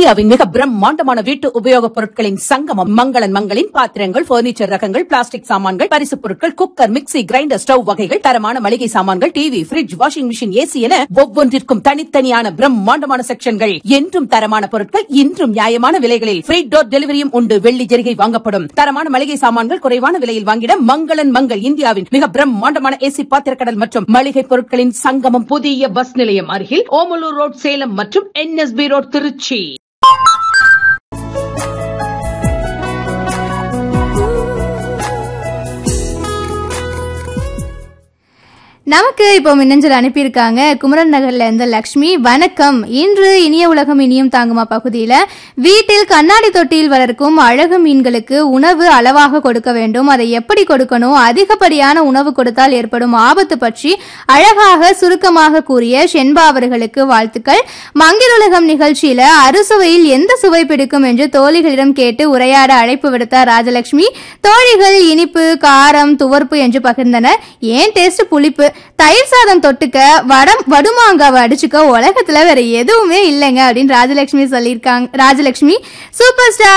இந்தியாவின் மிக பிரம்மாண்டமான வீட்டு உபயோகப் பொருட்களின் சங்கமம் மங்களன் மங்களின் பாத்திரங்கள் பர்னிச்சர் ரகங்கள் பிளாஸ்டிக் சாமான்கள் பரிசுப் பொருட்கள் குக்கர் மிக்ஸி கிரைண்டர் ஸ்டவ் வகைகள் தரமான மளிகை சாமான்கள் TV fridge washing machine AC என ஒவ்வொன்றிற்கும் தனித்தனியான பிரம்மாண்டமான செக்ஷன்கள் என்றும் தரமான பொருட்கள் இன்றும் நியாயமான விலைகளில் ஃப்ரீ டோர் டெலிவரியும் உண்டு வெள்ளி ஜெரிகை வாங்கப்படும் தரமான மளிகை சாமான்கள் குறைவான விலையில் வாங்கிட மங்களன் மங்கள் இந்தியாவின் மிக பிரம்மாண்டமான ஏசி பாத்திரக்கடல் மற்றும் மளிகை பொருட்களின் சங்கமம் புதிய பஸ் நிலையம் அருகில் ஓமலூர் ரோட் சேலம் மற்றும் என்எஸ்பி ரோட் திருச்சி நமக்கு இப்போ மின்னஞ்சல் அனுப்பியிருக்காங்க குமரன் நகர்ல இருந்து லக்ஷ்மி வணக்கம் இன்று இனிய உலகம் இனியும் தாங்குமா பகுதியில வீட்டில் கண்ணாடி தொட்டியில் வளர்க்கும் அழகு மீன்களுக்கு உணவு அளவாக கொடுக்க வேண்டும் அதை எப்படி கொடுக்கணும் அதிகப்படியான உணவு கொடுத்தால் ஏற்படும் ஆபத்து பற்றி அழகாக சுருக்கமாக கூறிய ஷென்பா அவர்களுக்கு வாழ்த்துக்கள் மங்கிலுலகம் நிகழ்ச்சியில அறுசுவையில் எந்த சுவை பிடிக்கும் என்று தோழிகளிடம் கேட்டு உரையாட அழைப்பு விடுத்தார் ராஜலட்சுமி தோழிகள் இனிப்பு காரம் துவர்ப்பு என்று பகிர்ந்தனர் ஏன் டேஸ்ட் புளிப்பு தயிர் சாதம் தொட்டுக்க வடம் வடுமாங்காவை அடிச்சுக்க உலகத்துல வேற எதுவுமே இல்லைங்க அப்படின்னு ராஜலட்சுமி சொல்லியிருக்காங்க ராஜலட்சுமி சூப்பர் ஸ்டார்